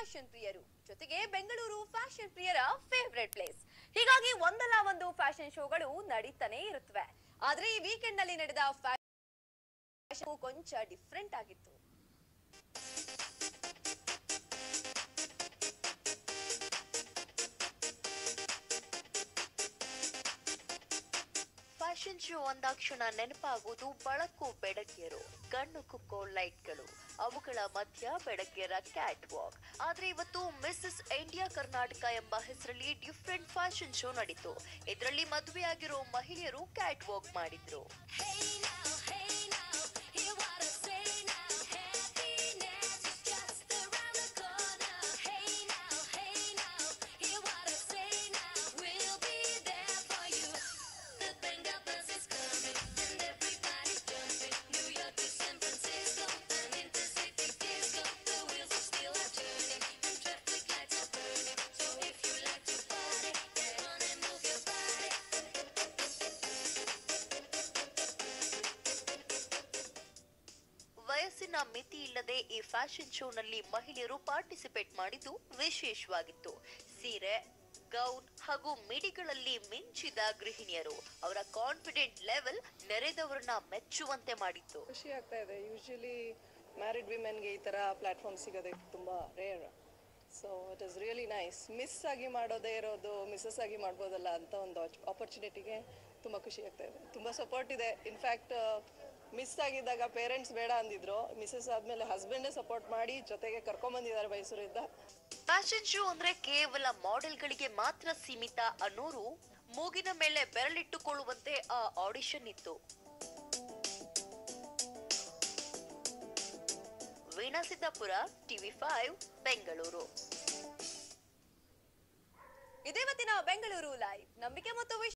fashion ಪ್ರಿಯರು ಜೊತೆಗೆ Bengaluru fashion ಪ್ರಿಯರ ಫೇವ್ರೆಟ್ ಪ್ಲೇಸ್ ಹೀಗಾಗಿ ಒಂದಲ್ಲ ಒಂದು ಫ್ಯಾಷನ್ ಶೋಗಳು ನಡೀತಾನೆ ಇರುತ್ತವೆ ಆದ್ರೆ ಈ ವೀಕೆಂಡ್ ನಲ್ಲಿ ನಡೆದ ಫ್ಯಾಷನ್ ಕೊಂಚ ಡಿಫ್ರೆಂಟ್ ಆಗಿತ್ತು ಫ್ಯಾಷನ್ ಶೋ ಅಂದಾಕ್ಷಣ ನೆನಪಾಗುವುದು ಬಳಕು ಬೆಡಕಿಯರು ಕಣ್ಣು ಕುಕ್ಕೋ ಲೈಟ್ಗಳು ಅವುಗಳ ಮಧ್ಯ ಬೆಡಕಿಯರ ಕ್ಯಾಟ್ ವಾಕ್ ಆದ್ರೆ ಇವತ್ತು ಮಿಸ್ಸಸ್ ಇಂಡಿಯಾ ಕರ್ನಾಟಕ ಎಂಬ ಹೆಸರಲ್ಲಿ ಡಿಫ್ರೆಂಟ್ ಫ್ಯಾಷನ್ ಶೋ ನಡೀತು ಇದರಲ್ಲಿ ಮದುವೆಯಾಗಿರೋ ಮಹಿಳೆಯರು ಕ್ಯಾಟ್ ವಾಕ್ ಮಾಡಿದ್ರು ವಯಸ್ಸಿನ ಮಿತಿ ಇಲ್ಲದೆ ಈ ಫ್ಯಾಷನ್ ಶೋನಲ್ಲಿ ಮಹಿಳೆಯರು ಪಾರ್ಟಿಸಿಪೇಟ್ ಮಾಡಿದ್ದು ವಿಶೇಷವಾಗಿತ್ತು ಸೀರೆ ಗೌನ್ ಹಾಗೂ ಮಿಡಿಗಳಲ್ಲಿ ಮಿಂಚಿದ ಗೃಹಿಣಿಯರು ಅವರ ಕಾನ್ಫಿಡೆಂಟ್ ಲೆವೆಲ್ ನೆರೆದವರನ್ನ ಮೆಚ್ಚುವಂತೆ ಮಾಡಿತ್ತು ಖುಷಿ ಆಗ್ತಾ ಇದೆ ಯೂಶಲಿ ಮ್ಯಾರಿಡ್ ವಿಮೆನ್ಗೆ ಈ ಥರ ಪ್ಲ್ಯಾಟ್ಫಾರ್ಮ್ ಸಿಗೋದೇ ತುಂಬ rare so it is really nice miss ಆಗಿ ಮಾಡೋದೇ ಇರೋದು ಮಿಸ್ಸಸ್ ಆಗಿ ಮಾಡ್ಬೋದಲ್ಲ ಅಂತ ಒಂದು ಆಪರ್ಚುನಿಟಿಗೆ ತುಂಬ ಖುಷಿ ಆಗ್ತಾ ಇದೆ ತುಂಬ ಸಪೋರ್ಟ್ ಇದೆ ಇನ್ಫ್ಯಾಕ್ಟ್ ಮಿಸ್ ಆಗಿದ್ದಾಗ ಪೇರೆಂಟ್ಸ್ ಬೇಡ ಅಂದಿದ್ರು ಮಿಸ್ಸಸ್ ಆದಮೇಲೆ ಹಸ್ಬೆಂಡೇ ಸಪೋರ್ಟ್ ಮಾಡಿ ಜೊತೆಗೆ ಕರ್ಕೊಂಬಂದಿದ್ದಾರೆ ಮೈಸೂರಿಂದ ಫ್ಯಾಷನ್ ಶೋ ಅಂದ್ರೆ ಕೇವಲ ಮಾಡೆಲ್ಗಳಿಗೆ ಮಾತ್ರ ಸೀಮಿತ ಅನ್ನೋರು ಮೂಗಿನ ಮೇಲೆ ಬೆರಳಿಟ್ಟುಕೊಳ್ಳುವಂತೆ ಆ ಆಡಿಷನ್ ಇತ್ತು ವೀಣಾ ಸಿದ್ದಾಪುರ ಟಿವಿ ಫೈವ್ ಬೆಂಗಳೂರು ಇದೇವತ್ತಿನ ಬೆಂಗಳೂರು ಲೈವ್ ನಂಬಿಕೆ ಮತ್ತು ವಿಶ್ವಾಸ